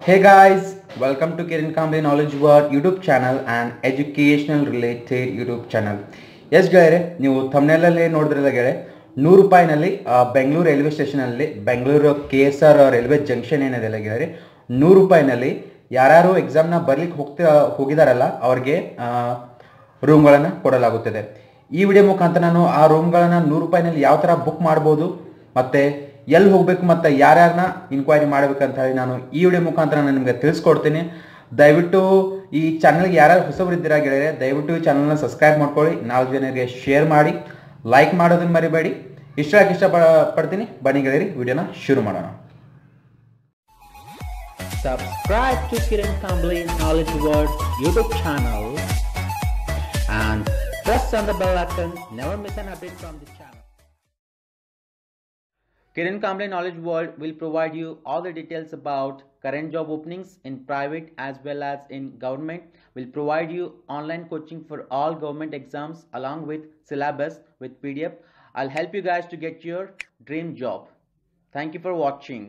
Hey guys, welcome to Kiran Kamble Knowledge World YouTube channel and educational related YouTube channel. Yes ಗೆಳೆಯರೆ ನೀವು ಥಮ್ನೇಲಲ್ಲಿ ನೋಡಿದ್ರಲ್ಲ ಗೆಳೆ ನೂರು ರೂಪಾಯಿನಲ್ಲಿ ಆ, ಬೆಂಗಳೂರು ರೈಲ್ವೆ ಸ್ಟೇಷನಲ್ಲಿ Bengaluru K S R railway junction ಏನಿದೆ ಗೆಳೆಯರೆ ನೂರು ರೂಪಾಯಿನಲ್ಲಿ ಯಾರ್ಯಾರು ಎಕ್ಸಾಮ್ನ ಬರ್ಲಿಕ್ಕೆ ಹೋಗ್ತಾ ಹೋಗಿದಾರಲ್ಲ ಅವ್ರಿಗೆ ರೂಮ್ಗಳನ್ನು ಕೊಡಲಾಗುತ್ತದೆ ಈ ವಿಡಿಯೋ ಮುಖಾಂತರ ನಾನು ಆ ರೂಮ್ಗಳನ್ನು ನೂರು ರೂಪಾಯಿನಲ್ಲಿ ಯಾವ ಥರ ಬುಕ್ ಮಾಡ್ಬೋದು ಮತ್ತೆ ಎಲ್ಲಿ ಹೋಗ್ಬೇಕು ಮತ್ತೆ ಯಾರ್ಯಾರನ್ನ ಇನ್ಕ್ವೈರಿ ಮಾಡ್ಬೇಕಂತ ಹೇಳಿ ನಾನು ಈ ವಿಡಿಯೋ ಮುಖಾಂತರ ನಾನು ನಿಮಗೆ ತಿಳಿಸ್ಕೊಡ್ತೀನಿ ದಯವಿಟ್ಟು ಈ ಚಾನಲ್ಗೆ ಯಾರ್ಯಾರು ಹೊಸಬರು ಇದ್ದೀರಾ ಗೆಳೆಯರೆ ದಯವಿಟ್ಟು ಈ ಚಾನಲ್ನ ಸಬ್ಸ್ಕ್ರೈಬ್ ಮಾಡ್ಕೊಳ್ಳಿ ನಾಲ್ಕು ಜನರಿಗೆ ಶೇರ್ ಮಾಡಿ ಲೈಕ್ ಮಾಡೋದನ್ನ ಮರಿಬೇಡಿ ಇಷ್ಟ ಇಷ್ಟ ಪಡ್ತೀನಿ ಬನ್ನಿ ಗೆಳೆಯರಿ ವಿಡಿಯೋನ ಶುರು ಮಾಡೋಣ subscribe to Kiran Kambli Knowledge World YouTube channel and press on the bell icon. Never miss an update from the channel. Kiran Kamble Knowledge World will provide you all the details about current job openings in private as well as in government. Will provide you online coaching for all government exams along with syllabus with PDF. I'll help you guys to get your dream job. Thank you for watching.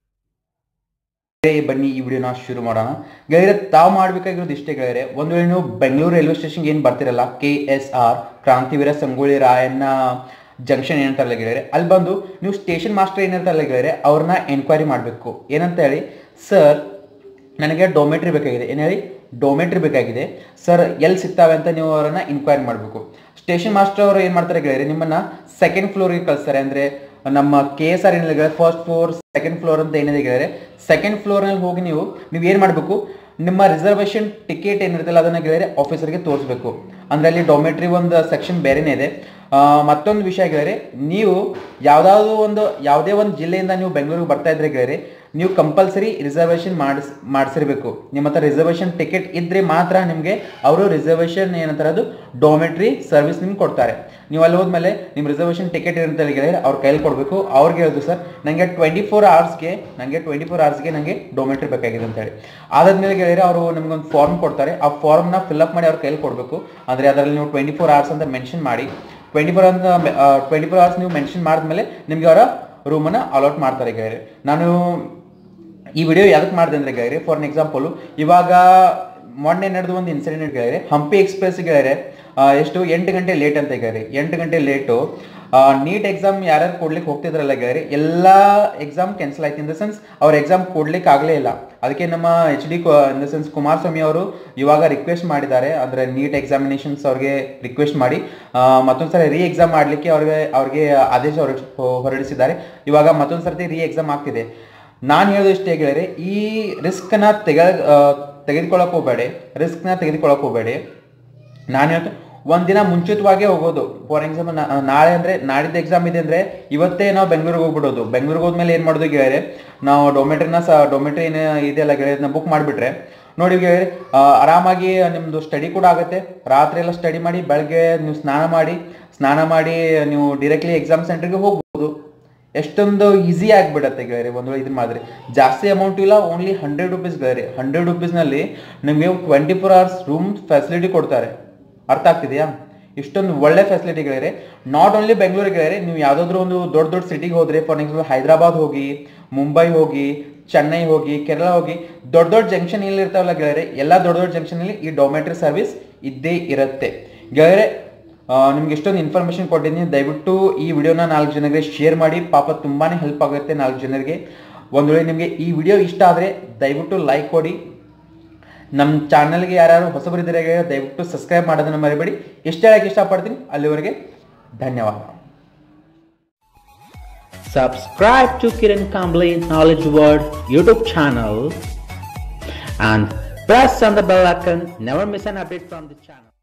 ಬನ್ನಿ ಈ ವಿಡಿಯೋನ ಶುರು ಮಾಡೋಣ ಗೆಳೆಯರೆ ತಾವು ಮಾಡಬೇಕಾಗಿರೋದು ಇಷ್ಟೇ ಗೆಳೆಯರೆ ಒಂದು ವೇಳೆ ನೀವು ಬೆಂಗಳೂರು ರೈಲ್ವೆ ಸ್ಟೇಷನ್ಗೆ ಏನು ಬರ್ತಿರಲ್ಲ K S R Krantiveera Sangolli Rayanna junction ಏನಂತಾರಲ್ಲ ಗೆಳೆಯರೆ ಅಲ್ಲಿ ಬಂದು ನೀವು ಸ್ಟೇಷನ್ ಮಾಸ್ಟರ್ ಏನಿರ್ತಾರಲ್ಲ ಗೆಳೆಯರೆ ಅವ್ರನ್ನ ಎನ್ಕ್ವೈರಿ ಮಾಡಬೇಕು ಏನಂತ ಹೇಳಿ ಸರ್ ನನಗೆ ಡೊಮೆಟ್ರಿ ಬೇಕಾಗಿದೆ ಏನು ಹೇಳಿ ಡೊಮೆಟ್ರಿ ಬೇಕಾಗಿದೆ ಸರ್ ಎಲ್ಲಿ ಸಿಗ್ತಾವೆ ಅಂತ ನೀವು ಅವರನ್ನ ಇನ್ಕ್ವೈರಿ ಮಾಡಬೇಕು ಸ್ಟೇಷನ್ ಮಾಸ್ಟರ್ ಅವರು ಏನು ಮಾಡ್ತಾರೆ ಗೆಳೆಯರೆ ನಿಮ್ಮನ್ನ ಸೆಕೆಂಡ್ ಫ್ಲೋರ್ಗೆ ಕಳಿಸ್ತಾರೆ ಅಂದರೆ ನಮ್ಮ ಕೆ ಎಸ್ ಆರ್ ಏನಿದೆ ಫಸ್ಟ್ ಫ್ಲೋರ್ ಸೆಕೆಂಡ್ ಫ್ಲೋರ್ ಅಂತ ಏನಿದೆ ಗೆಳೆಯರೆ ಸೆಕೆಂಡ್ ಫ್ಲೋರ್ನಲ್ಲಿ ಹೋಗಿ ನೀವು ನೀವು ಏನು ಮಾಡಬೇಕು ನಿಮ್ಮ ರಿಸರ್ವೇಷನ್ ಟಿಕೆಟ್ ಏನಿರುತ್ತಲ್ಲ ಅದನ್ನ ಗೆಳೆಯರೆ ಆಫೀಸರ್ಗೆ ತೋರಿಸ್ಬೇಕು ಅಂದ್ರೆ ಅಲ್ಲಿ ಡೊಮೆಟ್ರಿ ಒಂದು ಸೆಕ್ಷನ್ ಬೇರೆನೇ ಇದೆ ಆ, ಮತ್ತೊಂದು ವಿಷಯ ಗೆಳೆಯರೆ ನೀವು ಯಾವುದಾದ್ರು ಒಂದು ಯಾವುದೇ ಒಂದು ಜಿಲ್ಲೆಯಿಂದ ನೀವು ಬೆಂಗಳೂರಿಗೆ ಬರ್ತಾ ಇದ್ರೆ ಗೆಳೆಯರೆ ನೀವು ಕಂಪಲ್ಸರಿ ರಿಸರ್ವೇಷನ್ ಮಾಡಿಸ್ ಮಾಡಿಸಿರ್ಬೇಕು ನಿಮ್ಮ ಹತ್ರ ರಿಸರ್ವೇಷನ್ ಟಿಕೆಟ್ ಇದ್ರೆ ಮಾತ್ರ ನಿಮಗೆ ಅವರು ರಿಸರ್ವೇಷನ್ ಏನಂತಾರೆ ಅದು ಡೊಮೆಟ್ರಿ ಸರ್ವಿಸ್ ನಿಮ್ಗೆ ಕೊಡ್ತಾರೆ ನೀವು ಅಲ್ಲಿ ಹೋದ್ಮೇಲೆ ನಿಮ್ಮ ರಿಸರ್ವೇಷನ್ ಟಿಕೆಟ್ ಏನಂತ ಗೆಳೆಯರೆ ಅವ್ರ ಕೈಲಿ ಕೊಡಬೇಕು ಅವ್ರಿಗೆ ಹೇಳುದು ಸರ್ ನನಗೆ ಟ್ವೆಂಟಿ ಫೋರ್ ಅವರ್ಸ್ಗೆ ನನಗೆ ಟ್ವೆಂಟಿ ಫೋರ್ ಅವರ್ಸ್ಗೆ ನನಗೆ ಡೊಮೆಟ್ರಿ ಬೇಕಾಗಿದೆ ಅಂತ ಹೇಳಿ ಅದಾದ್ಮೇಲೆ ಗೆಳೆಯರೆ ಅವರು ನಿಮ್ಗೆ ಒಂದು ಫಾರ್ಮ್ ಕೊಡ್ತಾರೆ ಆ ಫಾರ್ಮ್ನ ಫಿಲ್ಅಪ್ ಮಾಡಿ ಅವ್ರ ಕೈಲಿ ಕೊಡಬೇಕು ಅಂದರೆ ಅದರಲ್ಲಿ ನೀವು ಟ್ವೆಂಟಿ ಫೋರ್ ಅವರ್ಸ್ ಅಂತ ಮೆನ್ಷನ್ ಮಾಡಿ ಟ್ವೆಂಟಿ ಫೋರ್ ಅಂತ ಟ್ವೆಂಟಿ ಫೋರ್ ಅವರ್ಸ್ ನೀವು ಮೆನ್ಷನ್ ಮಾಡಿದ್ಮೇಲೆ ನಿಮಗೆ ಅವರ ರೂಮನ್ನು ಅಲಾಟ್ ಮಾಡ್ತಾರೆ ಗೆಳೆಯರೆ ನಾನು ಈ ವಿಡಿಯೋ ಯಾವ್ದಕ್ಕೆ ಮಾಡಿದೆ ಅಂದ್ರೆ ಗೆಳೆಯರೆ ಫಾರ್ ಅನ್ ಎಕ್ಸಾಂಪಲ್ ಇವಾಗ ಮೊನ್ನೆ ನಡೆದ ಒಂದು ಇನ್ಸಿಡೆಂಟ್ ಗೆಳೆಯರೆ ಹಂಪಿ ಎಕ್ಸ್ಪ್ರೆಸ್ ಗೆಳೆಯರೆ ಆ, ಎಷ್ಟು ಎಂಟು ಗಂಟೆ ಲೇಟ್ ಅಂತ ಗೆಳೆಯರೆ ಎಂಟು ಗಂಟೆ ಲೇಟು ನೀಟ್ ಎಕ್ಸಾಮ್ ಯಾರ್ಯಾರು ಕೊಡ್ಲಿಕ್ಕೆ ಹೋಗ್ತಿದ್ರಲ್ಲ ಗೆಳೆಯರೆ ಎಲ್ಲ ಎಕ್ಸಾಮ್ ಕ್ಯಾನ್ಸಲ್ ಆಯ್ತು ಇನ್ ದ ಸೆನ್ಸ್ ಅವ್ರ ಎಕ್ಸಾಮ್ ಕೊಡ್ಲಿಕ್ಕೆ ಆಗಲೇ ಇಲ್ಲ ಅದಕ್ಕೆ ನಮ್ಮ H D in the sense Kumaraswamy ಅವರು ಇವಾಗ ರಿಕ್ವೆಸ್ಟ್ ಮಾಡಿದ್ದಾರೆ ಅಂದರೆ ನೀಟ್ ಎಕ್ಸಾಮಿನೇಷನ್ಸ್ ಅವ್ರಿಗೆ ರಿಕ್ವೆಸ್ಟ್ ಮಾಡಿ ಆ, ಮತ್ತೊಂದ್ಸರಿ ರೀ ಎಕ್ಸಾಮ್ ಮಾಡಲಿಕ್ಕೆ ಅವ್ರಿಗೆ ಅವ್ರಿಗೆ ಆದೇಶ ಹೊರಡಿಸ್ ಹೊರಡಿಸಿದ್ದಾರೆ ಇವಾಗ ಮತ್ತೊಂದು ಸರ್ತಿ ರೀ ಎಕ್ಸಾಮ್ ಆಗ್ತಿದೆ ನಾನು ಹೇಳೋದು ಇಷ್ಟೇ ಗೆಳೆಯರೆ ಈ ರಿಸ್ಕ್ನ ತೆಗ ತೆಗೆದುಕೊಳ್ಳೋಕೆ ಹೋಗಬೇಡಿ ರಿಸ್ಕ್ನ ತೆಗೆದುಕೊಳ್ಳೋಕೆ ಹೋಗಬೇಡಿ ನಾನು ಹೇಳ್ತೆ ಒಂದಿನ ಮುಂಚಿತವಾಗೇ ಹೋಗೋದು ಫಾರ್ ಎಕ್ಸಾಂಪಲ್ ನಾಳೆ ಅಂದರೆ ನಾಡಿದ್ದು ಎಕ್ಸಾಮ್ ಇದೆ ಅಂದರೆ ಇವತ್ತೇ ನಾವು ಬೆಂಗಳೂರಿಗೆ ಹೋಗ್ಬಿಡೋದು ಬೆಂಗಳೂರಿಗೆ ಹೋದ್ಮೇಲೆ ಏನು ಮಾಡೋದು ಗೆಳೆಯರೆ ನಾವು ಡೊಮೆಟ್ರಿನ ಸ ಡೊಮೆಟ್ರಿ ಏನು ಇದೆಯಲ್ಲ ಗೆಳೆಯರನ್ನ ಬುಕ್ ಮಾಡಿಬಿಟ್ರೆ ನೋಡಿ ಗೆಳೆಯರೆ ಆ, ಆರಾಮಾಗಿ ನಿಮ್ಮದು ಸ್ಟಡಿ ಕೂಡ ಆಗುತ್ತೆ ರಾತ್ರಿ ಎಲ್ಲ ಸ್ಟಡಿ ಮಾಡಿ ಬೆಳಗ್ಗೆ ನೀವು ಸ್ನಾನ ಮಾಡಿ ಸ್ನಾನ ಮಾಡಿ ನೀವು ಡೈರೆಕ್ಟ್ಲಿ ಎಕ್ಸಾಮ್ ಸೆಂಟರ್ಗೆ ಹೋಗ್ಬೋದು ಎಷ್ಟೊಂದು ಈಸಿ ಆಗಿಬಿಡತ್ತೆ ಗೆಳೆಯರೆ ಒಂದು ವೇಳೆ ಇದನ್ನ ಮಾಡಿದ್ರೆ ಜಾಸ್ತಿ ಅಮೌಂಟ್ ಇಲ್ಲ ಓನ್ಲಿ ಹಂಡ್ರೆಡ್ ರುಪೀಸ್ ಗೆಳೆಯರೆ ಹಂಡ್ರೆಡ್ ರುಪೀಸ್ನಲ್ಲಿ ನಿಮಗೆ twenty four hours room facility ಕೊಡ್ತಾರೆ ಅರ್ಥ ಆಗ್ತಿದೆಯಾ ಇಷ್ಟೊಂದು ಒಳ್ಳೆ ಫೆಸಿಲಿಟಿ ಗೆಳೆಯರೆ ನಾಟ್ ಓನ್ಲಿ ಬೆಂಗಳೂರಿಗೆ ಗೆಳೆಯರೆ ನೀವು ಯಾವುದಾದ್ರೂ ಒಂದು ದೊಡ್ಡ ದೊಡ್ಡ ಸಿಟಿಗೆ ಹೋದ್ರೆ ಫಾರ್ ಎಕ್ಸಾಂಪಲ್ ಹೈದರಾಬಾದ್ ಹೋಗಿ ಮುಂಬೈ ಹೋಗಿ ಚೆನ್ನೈ ಹೋಗಿ ಕೇರಳ ಹೋಗಿ ದೊಡ್ಡ ದೊಡ್ಡ ಜಂಕ್ಷನ್ ಎಲ್ಲಿ ಇರ್ತಾವಲ್ಲ ಗೆಳೆಯರೆ ಎಲ್ಲ ದೊಡ್ಡ ದೊಡ್ಡ ಜಂಕ್ಷನಲ್ಲಿ ಈ ಡೊಮೆಟ್ರಿ ಸರ್ವಿಸ್ ಇದ್ದೇ ಇರುತ್ತೆ ಗೆಳೆಯರೆ ಆ, ನಿಮ್ಗೆ ಎಷ್ಟೊಂದು ಇನ್ಫಾರ್ಮೇಶನ್ ಕೊಟ್ಟಿದ್ದೀನಿ ದಯವಿಟ್ಟು ಈ ವಿಡಿಯೋನ ನಾಲ್ಕು ಜನರಿಗೆ ಶೇರ್ ಮಾಡಿ ಪಾಪ ತುಂಬಾನೇ ಹೆಲ್ಪ್ ಆಗುತ್ತೆ ನಾಲ್ಕು ಜನರಿಗೆ ಒಂದು ವೇಳೆ ನಿಮಗೆ ಈ ವಿಡಿಯೋ ಇಷ್ಟ ಆದರೆ ದಯವಿಟ್ಟು ಲೈಕ್ ಕೊಡಿ ನಮ್ಮ ಚಾನಲ್ಗೆ ಯಾರ್ಯಾರು ಹೊಸಬರಿದ್ದಾರೆ ದಯವಿಟ್ಟು ಸಬ್ಸ್ಕ್ರೈಬ್ ಮಾಡೋದನ್ನ ಮರಿಬೇಡಿ ಎಷ್ಟು ಹೇಳಕ್ಕೆ ಇಷ್ಟಪಡ್ತೀನಿ ಅಲ್ಲಿವರೆಗೆ ಧನ್ಯವಾದ Subscribe to Kiran Kambli Knowledge World YouTube channel and press on the bell icon. Never miss an update from the channel.